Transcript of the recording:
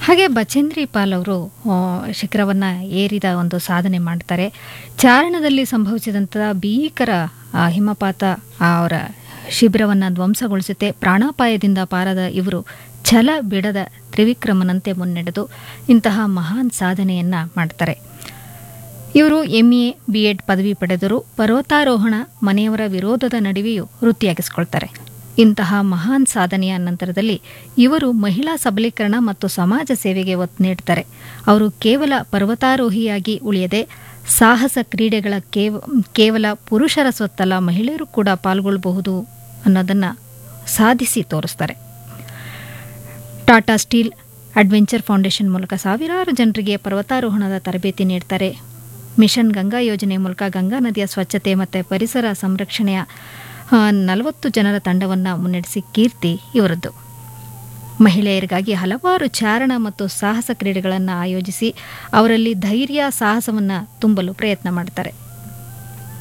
ಹಾಗೆ ಬಚೇಂದ್ರಿ ಪಾಲ್ ಅವರು ಶಿಖರವನ್ನು ಏರಿದ ಒಂದು ಸಾಧನೆ ಮಾಡ್ತಾರೆ ಚಾರಣದಲ್ಲಿ ಸಂಭವಿಸಿದಂಥ ಭೀಕರ ಆ, ಹಿಮಪಾತ ಅವರ ಶಿಬಿರವನ್ನು ಧ್ವಂಸಗೊಳಿಸುತ್ತೆ ಪ್ರಾಣಾಪಾಯದಿಂದ ಪಾರಾದ ಇವರು ಛಲ ಬಿಡದ ತ್ರಿವಿಕ್ರಮನಂತೆ ಮುನ್ನಡೆದು ಇಂತಹ ಮಹಾನ್ ಸಾಧನೆಯನ್ನು ಮಾಡ್ತಾರೆ ಇವರು ಎಂ ಎ ಬಿ ಎಡ್ ಪದವಿ ಪಡೆದರು ಪರ್ವತಾರೋಹಣ ಮನೆಯವರ ವಿರೋಧದ ನಡುವೆಯೂ ವೃತ್ತಿಯಾಗಿಸಿಕೊಳ್ತಾರೆ ಇಂತಹ ಮಹಾನ್ ಸಾಧನೆಯ ನಂತರದಲ್ಲಿ ಇವರು ಮಹಿಳಾ ಸಬಲೀಕರಣ ಮತ್ತು ಸಮಾಜ ಸೇವೆಗೆ ಒತ್ತು ನೀಡ್ತಾರೆ ಅವರು ಕೇವಲ ಪರ್ವತಾರೋಹಿಯಾಗಿ ಉಳಿಯದೆ ಸಾಹಸ ಕ್ರೀಡೆಗಳ ಕೇವ ಕೇವಲ ಪುರುಷರ ಸ್ವತ್ತಲ್ಲ ಮಹಿಳೆಯರು ಕೂಡ ಪಾಲ್ಗೊಳ್ಳಬಹುದು ಅನ್ನೋದನ್ನು ಸಾಧಿಸಿ ತೋರಿಸ್ತಾರೆ ಟಾಟಾ ಸ್ಟೀಲ್ ಅಡ್ವೆಂಚರ್ ಫೌಂಡೇಶನ್ ಮೂಲಕ ಸಾವಿರಾರು ಜನರಿಗೆ ಪರ್ವತಾರೋಹಣದ ತರಬೇತಿ ನೀಡ್ತಾರೆ ಮಿಷನ್ ಗಂಗಾ ಯೋಜನೆ ಮೂಲಕ ಗಂಗಾ ನದಿಯ ಸ್ವಚ್ಛತೆ ಮತ್ತು ಪರಿಸರ ಸಂರಕ್ಷಣೆಯ ನಲವತ್ತು ಜನರ ತಂಡವನ್ನು ಮುನ್ನಡೆಸಿ ಕೀರ್ತಿ ಇವರದ್ದು ಮಹಿಳೆಯರಿಗಾಗಿ ಹಲವಾರು ಚಾರಣ ಮತ್ತು ಸಾಹಸ ಕ್ರೀಡೆಗಳನ್ನು ಆಯೋಜಿಸಿ ಅವರಲ್ಲಿ ಧೈರ್ಯ ಸಾಹಸವನ್ನು ತುಂಬಲು ಪ್ರಯತ್ನ ಮಾಡ್ತಾರೆ